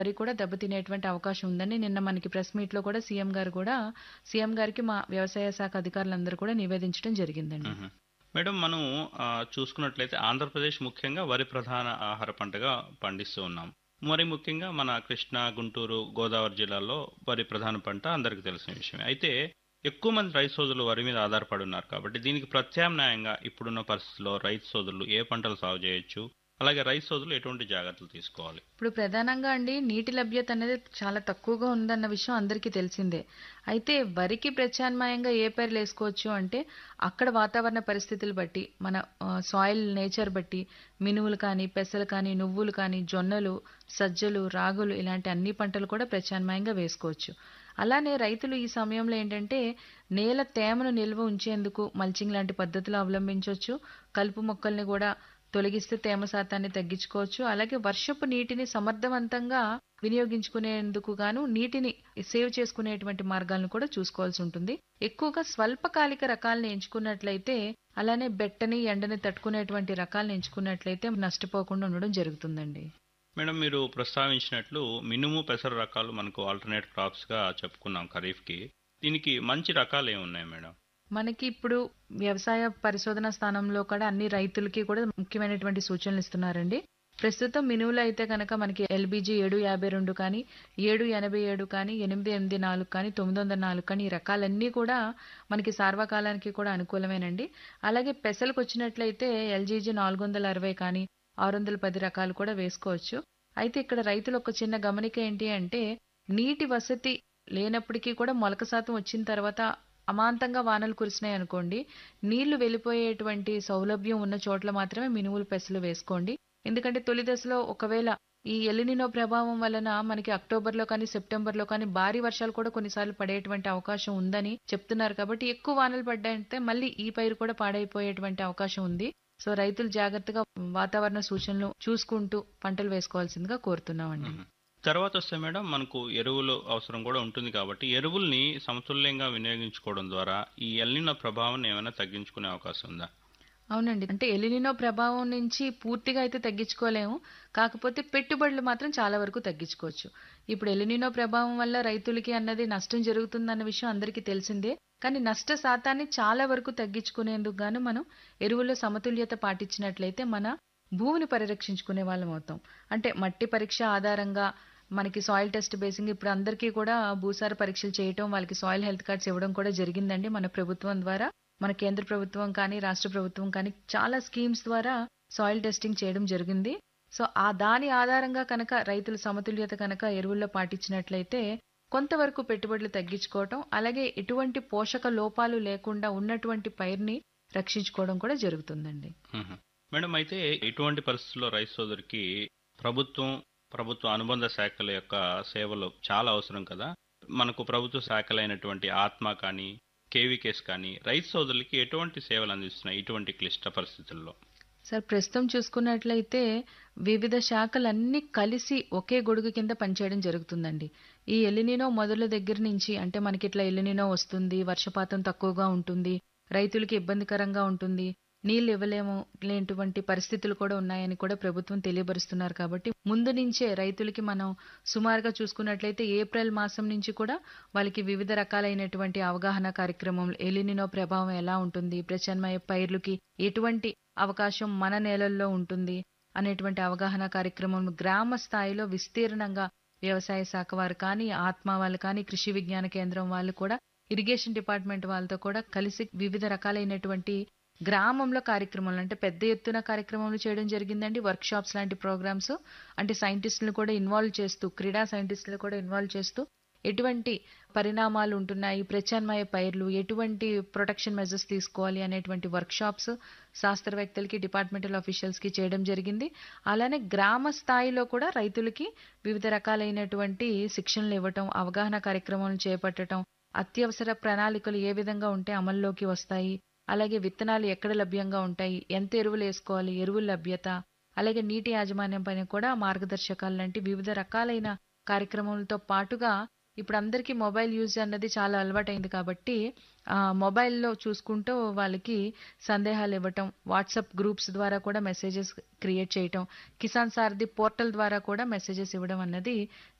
వరి కూడా దెబ్బతినేటువంటి అవకాశం ఉందని నిన్న మనకి ప్రెస్ మీట్ లో కూడా సీఎం గారు కూడా సీఎం గారికి మా వ్యవసాయ శాఖ అధికారులందరూ కూడా నివేదించడం జరిగిందండి మ్మ్. మేడం మనం ఆ, చూసుకున్నట్లయితే ఆంధ్రప్రదేశ్ ముఖ్యంగా వరి ప్రధాన ఆహార పంటగా పండిస్తూ ఉన్నాం మరి ముఖ్యంగా మన కృష్ణా గుంటూరు గోదావరి జిల్లాల్లో వరి ప్రధాన పంట అందరికీ తెలిసిన విషయమే అయితే ఎక్కువ మంది రైతు సోదరులు వరి మీద ఆధారపడి ఉన్నారు కాబట్టి దీనికి ప్రత్యామ్నాయంగా ఇప్పుడున్న పరిస్థితుల్లో రైతు సోదరులు ఏ పంటలు సాగు చేయొచ్చు అలాగే రైతు సోదరులు ఎటువంటి జాగ్రత్తలు తీసుకోవాలి ఇప్పుడు ప్రధానంగా అండి నీటి లభ్యత అనేది చాలా తక్కువగా ఉందన్న విషయం అందరికీ తెలిసిందే అయితే వరికి ప్రత్యామ్నాయంగా ఏ పైర్లు వేసుకోవచ్చు అంటే అక్కడ వాతావరణ పరిస్థితులు బట్టి మన సాయిల్ నేచర్ బట్టి మినువులు కానీ పెసలు కానీ నువ్వులు కానీ జొన్నలు సజ్జలు రాగులు ఇలాంటి అన్ని పంటలు కూడా ప్రత్యామ్నాయంగా వేసుకోవచ్చు అలానే రైతులు ఈ సమయంలో ఏంటంటే నేల తేమను నిల్వ ఉంచేందుకు మల్చింగ్ లాంటి పద్ధతులు అవలంబించవచ్చు కలుపు మొక్కల్ని కూడా తొలగిస్తే తేమ శాతాన్ని తగ్గించుకోవచ్చు అలాగే వర్షపు నీటిని సమర్థవంతంగా వినియోగించుకునేందుకు గాను నీటిని సేవ్ చేసుకునేటువంటి మార్గాలను కూడా చూసుకోవాల్సి ఉంటుంది ఎక్కువగా స్వల్పకాలిక రకాలను ఎంచుకున్నట్లయితే అలానే బెట్టని ఎండని తట్టుకునేటువంటి రకాలను ఎంచుకున్నట్లయితే నష్టపోకుండా ఉండడం జరుగుతుందండి మేడం మీరు ప్రస్తావించినట్లు మినుము పెసర రకాలు మనకు ఆల్టర్నేట్ క్రాప్స్ గా చెప్పుకున్నాం ఖరీఫ్ కి దీనికి మంచి రకాలు ఏమున్నాయి మేడం మనకి ఇప్పుడు వ్యవసాయ పరిశోధన స్థానంలో కూడా అన్ని రైతులకి కూడా ముఖ్యమైనటువంటి సూచనలు ఇస్తున్నారండి ప్రస్తుతం మినువులు అయితే కనుక మనకి ఎల్బీజీ ఏడు యాభై రెండు కానీ ఏడు ఎనభై ఏడు కానీ ఎనిమిది ఎనిమిది నాలుగు కానీ తొమ్మిది వందల నాలుగు కానీ ఈ రకాలన్నీ కూడా మనకి సార్వకాలానికి కూడా అనుకూలమేనండి అలాగే పెసలకు వచ్చినట్లయితే ఎల్జీజీ నాలుగు వందల అరవై కానీ ఆరు వందల పది రకాలు కూడా వేసుకోవచ్చు అయితే ఇక్కడ రైతులు ఒక చిన్న గమనిక ఏంటి అంటే నీటి వసతి లేనప్పటికీ కూడా మొలక శాతం వచ్చిన తర్వాత అమాంతంగా వానలు కురిసినాయి అనుకోండి నీళ్లు వెళ్ళిపోయేటువంటి సౌలభ్యం ఉన్న చోట్ల మాత్రమే మినుములు పెసలు వేసుకోండి ఎందుకంటే తొలి దశలో ఒకవేళ ఈ ఎలినినో ప్రభావం వలన మనకి అక్టోబర్లో కానీ సెప్టెంబర్లో కానీ భారీ వర్షాలు కూడా కొన్నిసార్లు పడేటువంటి అవకాశం ఉందని చెప్తున్నారు కాబట్టి ఎక్కువ వానలు పడ్డాయంటే మళ్ళీ ఈ పైరు కూడా పాడైపోయేటువంటి అవకాశం ఉంది సో రైతులు జాగ్రత్తగా వాతావరణ సూచనలు చూసుకుంటూ పంటలు వేసుకోవాల్సిందిగా కోరుతున్నామండి మ్మ్. తర్వాత వస్తే మేడం మనకు ఎరువులు అవసరం కూడా ఉంటుంది కాబట్టి ఎరువుల్ని సమతుల్యంగా వినియోగించుకోవడం ద్వారా ఈ ఎల్నిన ప్రభావం ఏమైనా తగ్గించుకునే అవకాశం ఉందా అవునండి అంటే ఎలినినో ప్రభావం నుంచి పూర్తిగా అయితే తగ్గించుకోలేము కాకపోతే పెట్టుబడులు మాత్రం చాలా వరకు తగ్గించుకోవచ్చు ఇప్పుడు ఎలినినో ప్రభావం వల్ల రైతులకి అన్నది నష్టం జరుగుతుందన్న విషయం అందరికీ తెలిసిందే కానీ నష్ట శాతాన్ని చాలా వరకు తగ్గించుకునేందుకు గాను మనం ఎరువుల్లో సమతుల్యత పాటించినట్లయితే మన భూమిని పరిరక్షించుకునే వాళ్ళం అవుతాం అంటే మట్టి పరీక్ష ఆధారంగా మనకి సాయిల్ టెస్ట్ బేసింగ్ ఇప్పుడు అందరికీ కూడా భూసార పరీక్షలు చేయటం వాళ్ళకి సాయిల్ హెల్త్ కార్డ్స్ ఇవ్వడం కూడా జరిగిందండి మన ప్రభుత్వం ద్వారా మన కేంద్ర ప్రభుత్వం కానీ రాష్ట్ర ప్రభుత్వం కానీ చాలా స్కీమ్స్ ద్వారా సాయిల్ టెస్టింగ్ చేయడం జరిగింది సో ఆ దాని ఆధారంగా కనుక రైతులు సమతుల్యత కనుక ఎరువుల్లో పాటించినట్లయితే కొంతవరకు పెట్టుబడులు తగ్గించుకోవటం అలాగే ఎటువంటి పోషక లోపాలు లేకుండా ఉన్నటువంటి పైర్ని రక్షించుకోవడం కూడా జరుగుతుందండి మ్మ్. మేడం అయితే ఇటువంటి పరిస్థితుల్లో రైతు సోదరికి ప్రభుత్వం ప్రభుత్వ అనుబంధ శాఖల యొక్క సేవలు చాలా అవసరం కదా మనకు ప్రభుత్వ శాఖలైనటువంటి ఆత్మ కానీ కేవీకేస్ కానీ రైతు సోదరులకి ఎటువంటి సేవలు అందిస్తున్నాయి ఇటువంటి క్లిష్ట పరిస్థితుల్లో సార్ ప్రస్తుతం చూసుకున్నట్లయితే వివిధ శాఖలన్నీ కలిసి ఒకే గొడుగు కింద పనిచేయడం జరుగుతుందండి ఈ ఎలినినో మొదల దగ్గర నుంచి అంటే మనకి ఇట్లా ఎలినినో వస్తుంది వర్షపాతం తక్కువగా ఉంటుంది రైతులకి ఇబ్బందికరంగా ఉంటుంది నీళ్ళు ఇవ్వలేము లేనటువంటి పరిస్థితులు కూడా ఉన్నాయని కూడా ప్రభుత్వం తెలియబరుస్తున్నారు కాబట్టి ముందు నుంచే రైతులకి మనం సుమారుగా చూసుకున్నట్లయితే ఏప్రిల్ మాసం నుంచి కూడా వాళ్ళకి వివిధ రకాలైనటువంటి అవగాహన కార్యక్రమం ఎలినినో ప్రభావం ఎలా ఉంటుంది ప్రత్యామ్నాయ పైర్లకి ఎటువంటి అవకాశం మన నేలల్లో ఉంటుంది అనేటువంటి అవగాహన కార్యక్రమం గ్రామ స్థాయిలో విస్తీర్ణంగా వ్యవసాయ శాఖ వారు కానీ ఆత్మ వాళ్ళు కానీ కృషి విజ్ఞాన కేంద్రం వాళ్ళు కూడా ఇరిగేషన్ డిపార్ట్మెంట్ వాళ్ళతో కూడా కలిసి వివిధ రకాలైనటువంటి గ్రామంలో కార్యక్రమాలు అంటే పెద్ద ఎత్తున కార్యక్రమాలు చేయడం జరిగిందండి వర్క్ షాప్స్ లాంటి ప్రోగ్రామ్స్ అంటే సైంటిస్టులను కూడా ఇన్వాల్వ్ చేస్తూ క్రీడా సైంటిస్టులు కూడా ఇన్వాల్వ్ చేస్తూ ఎటువంటి పరిణామాలు ఉంటున్నాయి ప్రత్యామ్నాయ పైర్లు ఎటువంటి ప్రొటెక్షన్ మెజర్స్ తీసుకోవాలి అనేటువంటి వర్క్ షాప్స్ శాస్త్రవేత్తలకి డిపార్ట్మెంటల్ ఆఫీషియల్స్కి చేయడం జరిగింది అలానే గ్రామ స్థాయిలో కూడా రైతులకి వివిధ రకాలైనటువంటి శిక్షణలు ఇవ్వటం అవగాహన కార్యక్రమాలను చేపట్టడం అత్యవసర ప్రణాళికలు ఏ విధంగా ఉంటే అమల్లోకి వస్తాయి అలాగే విత్తనాలు ఎక్కడ లభ్యంగా ఉంటాయి ఎంత ఎరువులు వేసుకోవాలి ఎరువుల లభ్యత అలాగే నీటి యాజమాన్యం పైన కూడా మార్గదర్శకాలు లాంటి వివిధ రకాలైన కార్యక్రమాలతో పాటుగా ఇప్పుడు అందరికీ మొబైల్ యూజ్ అన్నది చాలా అలవాటైంది కాబట్టి ఆ, మొబైల్లో చూసుకుంటూ వాళ్ళకి సందేహాలు ఇవ్వటం వాట్సాప్ గ్రూప్స్ ద్వారా కూడా మెసేజెస్ క్రియేట్ చేయటం కిసాన్ సారథి పోర్టల్ ద్వారా కూడా మెసేజెస్ ఇవ్వడం అన్నది